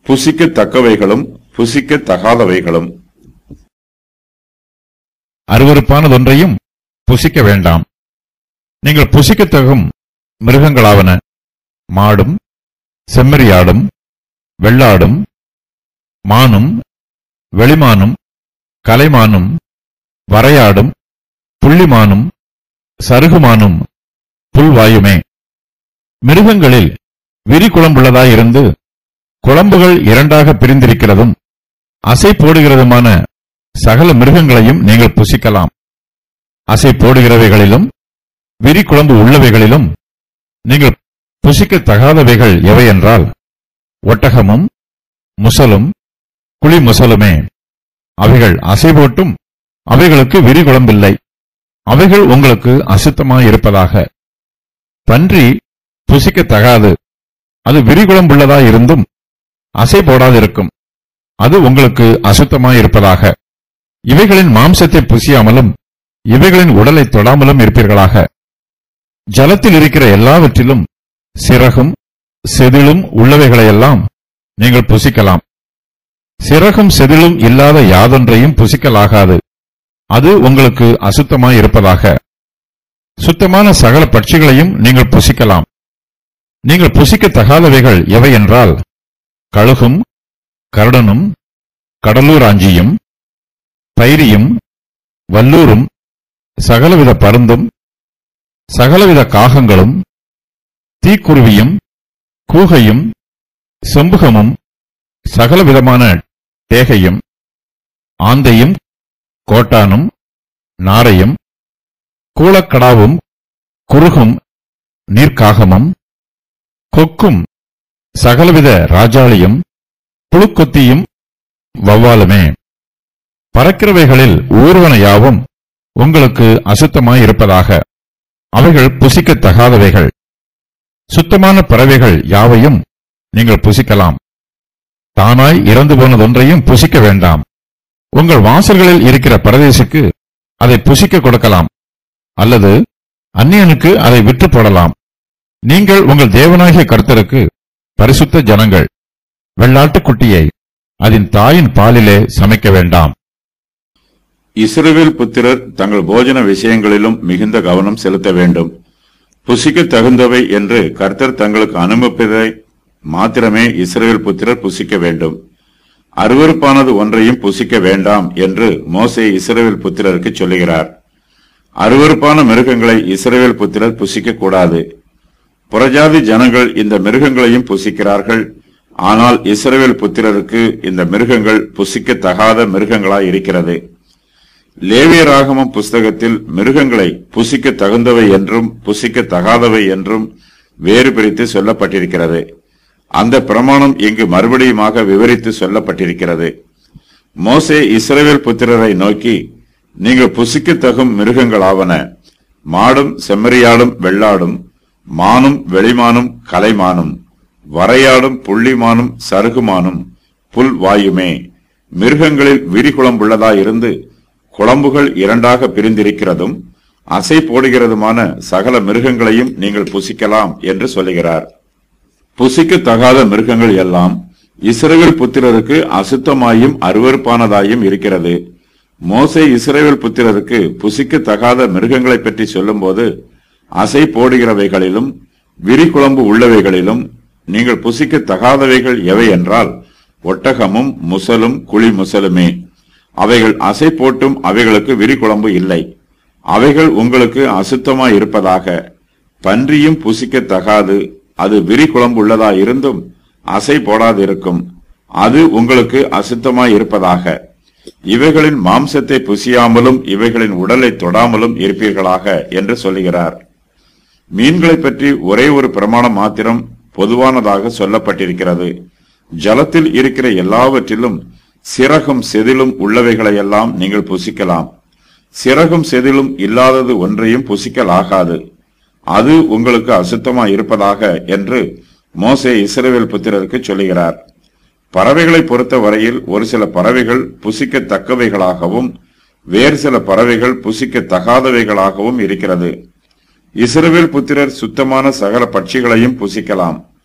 புசிக்கத்தக்கவைகளும் புசிக்கத்தகாதவைகளும் அருவருப்பானதொன்றையும் புசிக்க வேண்டாம் நீங்கள் புசிக்கத்தகும் மிருகங்களாவன மாடும் செம்மறியாடும் வெள்ளாடும் மானும் வெளிமானும் கலைமானும் வரையாடும் புள்ளிமானும் சருகுமானும் புல்வாயுமே மிருகங்களில் விரி குழம்புள்ளதாயிருந்து குழம்புகள் இரண்டாக பிரிந்திருக்கிறதும் அசை போடுகிறதுமான சகல மிருகங்களையும் நீங்கள் புசிக்கலாம் அசை போடுகிறவைகளிலும் விரி குழம்பு உள்ளவைகளிலும் நீங்கள் புசிக்கத்தகாதவைகள் எவை என்றால் ஒட்டகமும் முசலும் குழி முசலுமே அவைகள் அசை போட்டும் அவைகளுக்கு விரி குழம்பில்லை அவைகள் உங்களுக்கு அசுத்தமாயிருப்பதாக பன்றி புசிக்கத்தகாது அது விரிகுளம்புள்ளதாயிருந்தும் அசை போடாதிருக்கும் அது உங்களுக்கு அசுத்தமாயிருப்பதாக இவைகளின் மாம்சத்தை புசியாமலும் இவைகளின் உடலை தொடாமலும் இருப்பீர்களாக ஜலத்தில் இருக்கிற எல்லாவற்றிலும் சிறகும் செதிலும் உள்ளவைகளையெல்லாம் நீங்கள் புசிக்கலாம் சிறகும் செதிலும் இல்லாத யாதொன்றையும் புசிக்கலாகாது அது உங்களுக்கு அசுத்தமாயிருப்பதாக சுத்தமான சகல பட்சிகளையும் நீங்கள் புசிக்கலாம் நீங்கள் புசிக்கத்தகாதவைகள் எவை என்றால் கழுகும் கருடனும் கடலூராஞ்சியும் பைரியும் வல்லூரும் சகலவித பருந்தும் சகலவித காகங்களும் தீக்குருவியும் கூகையும் செம்புகமும் சகலவிதமான டேகையும் ஆந்தையும் கோட்டானும் நாரையும் கூளக்கடாவும் குறுகும் நீர்க்காகமும் கொக்கும் சகலவித ராஜாளியும் புழுக்கொத்தியும் வௌவாலுமே பறக்கிறவைகளில் ஊர்வன யாவும் உங்களுக்கு அசுத்தமாயிருப்பதாக அவைகள் புசிக்கத்தகாதவைகள் சுத்தமான பறவைகள் யாவையும் நீங்கள் புசிக்கலாம் தானாய் இறந்து போனதொன்றையும் புசிக்க வேண்டாம் உங்கள் வாசல்களில் இருக்கிற பரதேசிக்கு அதை புசிக்க கொடுக்கலாம் அல்லது அந்நியனுக்கு அதை விற்று போடலாம் நீங்கள் உங்கள் தேவனாகிய கர்த்தருக்கு பரிசுத்த ஜனங்கள் வெள்ளாட்டுக்குட்டியை அதன் தாயின் பாலிலே சமைக்க வேண்டாம் இஸ்ரவேல் புத்திரர் தங்கள் போஜன விஷயங்களிலும் மிகுந்த கவனம் செலுத்த வேண்டும் புசிக்க தகுந்தவை என்று கர்த்தர் தங்களுக்கு அனுமதிப்பதை மாத்திரமே இஸ்ரவேல் புத்திரர் புசிக்க வேண்டும் அருவருப்பானது ஒன்றையும் புசிக்க வேண்டாம் என்று மோசே இஸ்ரவேல் புத்திரருக்கு சொல்லுகிறார் அருவருப்பான மிருகங்களை இஸ்ரவேல் புத்திரர் புசிக்க கூடாது புறஜாதி ஜனங்கள் இந்த மிருகங்களையும் புசிக்கிறார்கள் ஆனால் இஸ்ரவேல் புத்திரருக்கு இந்த மிருகங்கள் புசிக்கத்தகாத மிருகங்களாய் இருக்கிறது லேவியராகமம் புஸ்தகத்தில் மிருகங்களை புசிக்க தகுந்தவை என்றும் புசிக்க தகாதவை என்றும் வேறு பிரித்து சொல்லப்பட்டிருக்கிறது அந்த பிரமாணம் இங்கு மறுபடியுமாக விவரித்து சொல்லப்பட்டிருக்கிறது மோசே இஸ்ரவேல் புத்திரரை நோக்கி நீங்கள் புசிக்கத்தகும் மிருகங்களாவன மாடும் செம்மறியாடும் வெள்ளாடும் மானும் வெளிமானும் கலைமானும் வரையாடும் புள்ளிமானும் சருகுமானும் புல் வாயுமே மிருகங்களில் விரிகுளம்புள்ளதாயிருந்து குழம்புகள் இரண்டாக பிரிந்திருக்கிறதும் அசை போடுகிறதுமான சகல மிருகங்களையும் நீங்கள் புசிக்கலாம் என்று சொல்லுகிறார் புசிக்கத்தகாத மிருகங்கள் எல்லாம் இஸ்ரவேல் புத்திரருக்கு அசுத்தமாயும் அருவருப்பானதாயும் இருக்கிறது மோசே இஸ்ரவேல் புத்திரருக்கு புசிக்கத்தகாத மிருகங்களைப் பற்றி சொல்லும்போது அசை போடுகிறவைகளிலும் விரிகுழம்பு உள்ளவைகளிலும் நீங்கள் புசிக்கத்தகாதவைகள் எவை என்றால் ஒட்டகமும் முசலும் குழி முசலுமே அவைகள் அசை போட்டும் அவைகளுக்கு விரிகுழம்பு இல்லை அவைகள் உங்களுக்கு அசுத்தமாய் இருப்பதாக பன்றியும் புசிக்கத்தகாது அது விரிகுழம்பு உள்ளதா இருந்தும் அசை போடாதிருக்கும் அது உங்களுக்கு அசுத்தமாய் இருப்பதாக இவைகளின் மாம்சத்தை புசியாமலும் இவைகளின் உடலை தொடாமலும் இருப்பீர்களாக என்று சொல்லுகிறார் மீன்களைப் பற்றி ஒரே ஒரு பிரமாணம் மாத்திரம் பொதுவானதாக சொல்லப்பட்டிருக்கிறது ஜலத்தில் இருக்கிற எல்லாவற்றிலும் சிறகும் செதிலும் உள்ளவைகளையெல்லாம் நீங்கள் புசிக்கலாம் சிறகும் செதிலும் இல்லாதது ஒன்றையும் புசிக்கலாகாது அது உங்களுக்கு அசுத்தமா இருப்பதாக என்று மோசே இஸ்ரவேல் புத்திரருக்கு சொல்லுகிறார் பறவைகளை பொறுத்த வரையில் ஒரு சில பறவைகள் புசிக்கத்தக்கவைகளாகவும் வேறு சில பறவைகள் புசிக்கத்தகாதவைகளாகவும் இருக்கிறது இஸ்ரவேல் புத்திரர் சுத்தமான சகல பட்சிகளையும் புசிக்கலாம்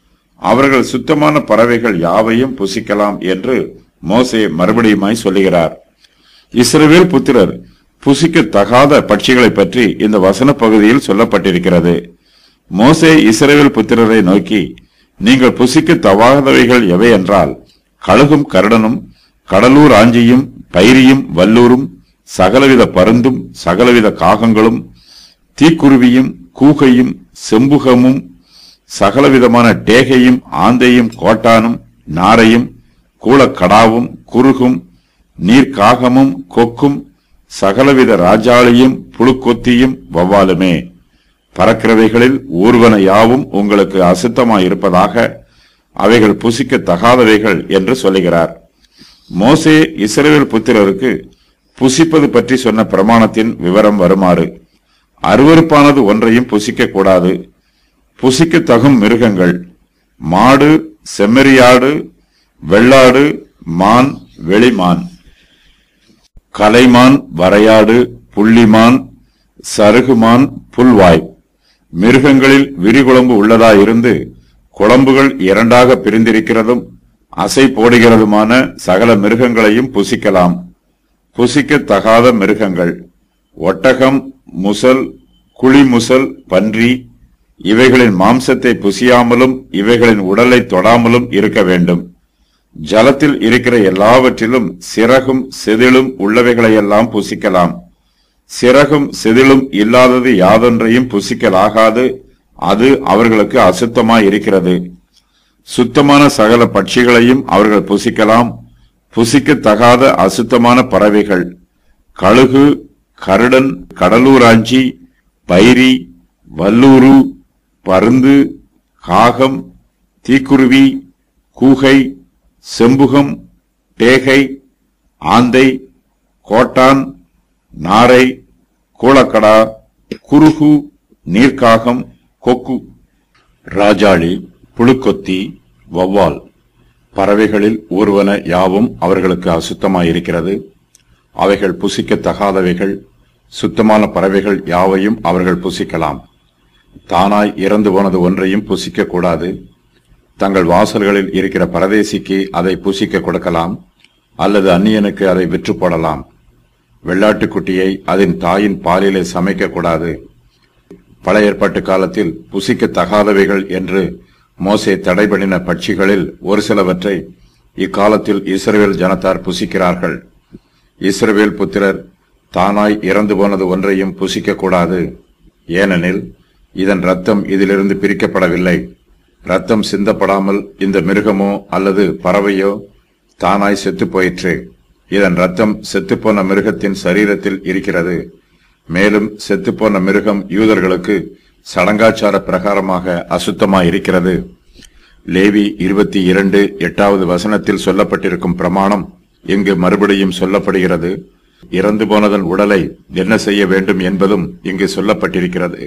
அவர்கள் சுத்தமான பறவைகள் யாவையும் புசிக்கலாம் என்று மோசே மறுபடியுமாய் சொல்லுகிறார் இஸ்ரவேல் புத்திரர் புசிக்க தகாத பட்சிகளை பற்றி இந்த வசன பகுதியில் சொல்லப்பட்டிருக்கிறது மோசே இஸ்ரவேல் புத்திரரை நோக்கி நீங்கள் புசிக்க தகாதவைகள் எவை என்றால் கழுகும் கருடனும் கடலூர் ஆஞ்சியும் பைரியும் வல்லூரும் சகலவித பருந்தும் சகலவித காகங்களும் தீக்குருவியும் கூகையும் செம்புகமும் சகலவிதமான டேகையும் ஆந்தையும் கோட்டானும் நாரையும் கூளக்கடாவும் குருகும் நீர்க்காகமும் கொக்கும் சகலவித ராஜாளியும் புழுக்கொத்தியும் வவ்வாலுமே பறக்கிறவைகளில் ஊர்வன யாவும் உங்களுக்கு அசுத்தமாயிருப்பதாக அவைகள் புசிக்க தகாதவைகள் என்று சொல்லுகிறார் மோசே இஸ்ரவேல் புத்திரருக்கு புசிப்பது பற்றி சொன்ன பிரமாணத்தின் விவரம் வருமாறு அருவருப்பானது ஒன்றையும் புசிக்க கூடாது புசிக்க தகும் மிருகங்கள் மாடு செம்மறியாடு வெள்ளாடு மான் வெளிமான் கலைமான் வரையாடு புள்ளிமான் சருகுமான் புல்வாய் மிருகங்களில் விரிகுழம்பு உள்ளதாயிருந்து குழம்புகள் இரண்டாக பிரிந்திருக்கிறதும் அசை போடுகிறதுமான சகல மிருகங்களையும் புசிக்கலாம் புசிக்க தகாத மிருகங்கள் ஒட்டகம் முசல் குழிமுசல் பன்றி இவைகளின் மாம்சத்தை புசியாமலும் இவைகளின் உடலை தொடாமலும் இருக்க வேண்டும் ஜலத்தில் இருக்கிற எல்லாவற்றிலும் சிறகும் செதிலும் உள்ளவைகளையெல்லாம் புசிக்கலாம் சிறகும் செதிலும் இல்லாதது யாதொன்றையும் புசிக்கலாகாது அது அவர்களுக்கு அசுத்தமாய் இருக்கிறது சுத்தமான சகல பட்சிகளையும் அவர்கள் புசிக்கலாம் புசிக்க தகாத அசுத்தமான பறவைகள் கழுகு கருடன் கடலூராஞ்சி பைரி வல்லூரு பருந்து காகம் தீக்குருவி கூகை செம்புகம் டேகை ஆந்தை கோட்டான் நாரை கூளக்கடா குருகு நீர்க்காகம் கொக்கு ராஜாளி புழுக்கொத்தி வௌவால் பறவைகளில் ஊர்வன யாவும் அவர்களுக்கு அசுத்தமாயிருக்கிறது அவைகள் புசிக்க தகாதவைகள் சுத்தமான பறவைகள் யாவையும் அவர்கள் புசிக்கலாம் தானாய் இறந்து போனது ஒன்றையும் புசிக்க கூடாது தங்கள் வாசல்களில் இருக்கிற பரதேசிக்கு அதை புசிக்க கொடுக்கலாம் அல்லது அந்நியனுக்கு அதை விற்று போடலாம் வெள்ளாட்டுக்குட்டியை அதன் தாயின் பாலிலே சமைக்க கூடாது பழைய ஏற்பாட்டு காலத்தில் புசிக்க தகாதவைகள் என்று மோசே தடைபடின பட்சிகளில் ஒரு சிலவற்றை இக்காலத்தில் இஸ்ரவேல் ஜனத்தார் புசிக்கிறார்கள் இஸ்ரவேல் புத்திரர் தானாய் இறந்து போனது ஒன்றையும் புசிக்க கூடாது ஏனெனில் இதன் ரத்தம் இதிலிருந்து பிரிக்கப்படவில்லை ரத்தம் சிந்தப்படாமல் இந்த மிருகமோ அல்லது பறவையோ தானாய் செத்துப் போயிற்று இதன் ரத்தம் செத்துப்போன மிருகத்தின் சரீரத்தில் இருக்கிறது மேலும் செத்துப்போன மிருகம் யூதர்களுக்கு சடங்காச்சார பிரகாரமாக அசுத்தமாய் இருக்கிறது லேவி இருபத்தி இரண்டு எட்டாவது வசனத்தில் சொல்லப்பட்டிருக்கும் பிரமாணம் இங்கு மறுபடியும் சொல்லப்படுகிறது இறந்து போனதன் உடலை என்ன செய்ய வேண்டும் என்பதும் இங்கு சொல்லப்பட்டிருக்கிறது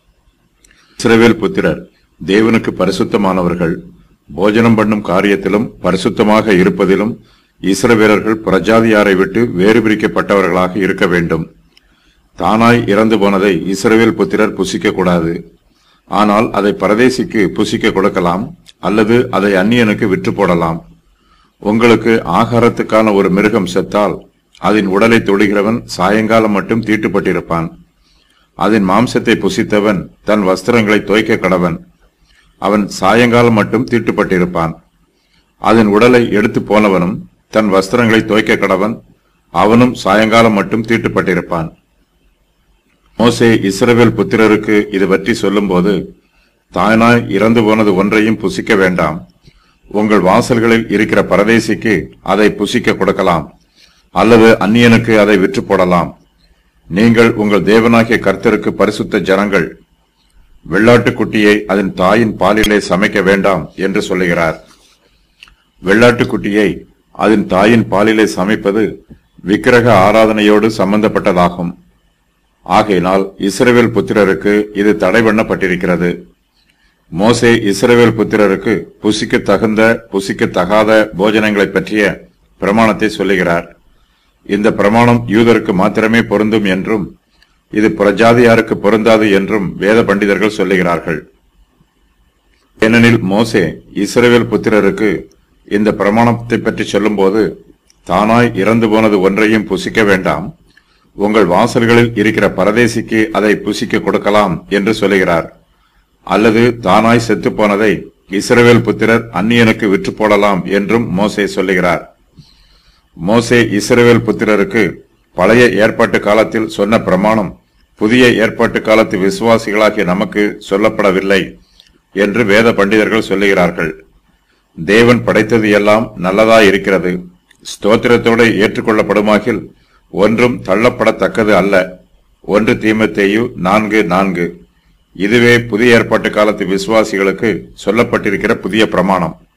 இஸ்ரவேல் புத்திரர் தேவனுக்கு பரிசுத்தமானவர்கள் போஜனம் பண்ணும் காரியத்திலும் பரிசுத்தமாக இருப்பதிலும் இஸ்ரவேலர்கள் பிரஜாதியாரை விட்டு வேறு பிரிக்கப்பட்டவர்களாக இருக்க வேண்டும் தானாய் இறந்து போனதை இஸ்ரவேல் புத்திரர் புசிக்க கூடாது ஆனால் அதை பரதேசிக்கு புசிக்க கொடுக்கலாம் அல்லது அதை அந்நியனுக்கு விற்று போடலாம் உங்களுக்கு ஆகாரத்துக்கான ஒரு மிருகம் செத்தால் அதன் உடலை தொடுகிறவன் சாயங்காலம் மட்டும் தீட்டுப்பட்டிருப்பான் அதன் மாம்சத்தை புசித்தவன் தன் வஸ்திரங்களை துவைக்க கடவன் அவன் சாயங்காலம் மட்டும் தீட்டுப்பட்டிருப்பான் அதன் உடலை எடுத்து போனவனும் தன் வஸ்திரங்களை துவைக்க கடவன் அவனும் சாயங்காலம் மட்டும் தீட்டுப்பட்டிருப்பான் மோசே இஸ்ரவேல் புத்திரருக்கு இது பற்றி சொல்லும்போது தானாய் இறந்து போனது ஒன்றையும் புசிக்க வேண்டாம் உங்கள் வாசல்களில் இருக்கிற பரதேசிக்கு அதை புசிக்க கொடுக்கலாம் அல்லது அந்நியனுக்கு அதை விற்று போடலாம் நீங்கள் உங்கள் தேவனாகிய கர்த்தருக்கு பரிசுத்த ஜனங்கள் வெள்ளாட்டுக்குட்டியை அதன் தாயின் பாலிலே சமைக்க வேண்டாம் என்று சொல்லுகிறார் வெள்ளாட்டுக்குட்டியை அதன் தாயின் பாலிலே சமைப்பது விக்கிரக ஆராதனையோடு சம்பந்தப்பட்டதாகும் ஆகையினால் இஸ்ரவேல் புத்திரருக்கு இது தடை பண்ணப்பட்டிருக்கிறது மோசே இஸ்ரவேல் புத்திரருக்கு புசிக்க தகுந்த புசிக்க தகாத போஜனங்களைப் பற்றிய பிரமாணத்தை சொல்லுகிறார் இந்த பிரமாணம் யூதருக்கு மாத்திரமே பொருந்தும் என்றும் இது பிரஜாதியாருக்கு பொருந்தாது என்றும் வேத பண்டிதர்கள் சொல்லுகிறார்கள் ஏனெனில் மோசே இஸ்ரவேல் புத்திரருக்கு இந்த பிரமாணத்தை பற்றி சொல்லும்போது தானாய் இறந்து போனது ஒன்றையும் புசிக்க வேண்டாம் உங்கள் வாசல்களில் இருக்கிற பரதேசிக்கு அதை புசிக்க கொடுக்கலாம் என்று சொல்லுகிறார் அல்லது தானாய் செத்து போனதை இஸ்ரவேல் புத்திரர் அந்நியனுக்கு விற்று போடலாம் என்றும் மோசே சொல்லுகிறார் மோசே இஸ்ரவேல் புத்திரருக்கு பழைய ஏற்பாட்டு காலத்தில் சொன்ன பிரமாணம் புதிய ஏற்பாட்டு காலத்து விசுவாசிகளாகிய நமக்கு சொல்லப்படவில்லை என்று வேத பண்டிதர்கள் சொல்லுகிறார்கள் தேவன் படைத்தது எல்லாம் நல்லதாய் இருக்கிறது ஸ்தோத்திரத்தோடு ஏற்றுக்கொள்ளப்படுமாகில் ஒன்றும் தள்ளப்படத்தக்கது அல்ல ஒன்று தீமத்தேயு நான்கு நான்கு இதுவே புதிய ஏற்பாட்டு காலத்து விசுவாசிகளுக்கு சொல்லப்பட்டிருக்கிற புதிய பிரமாணம்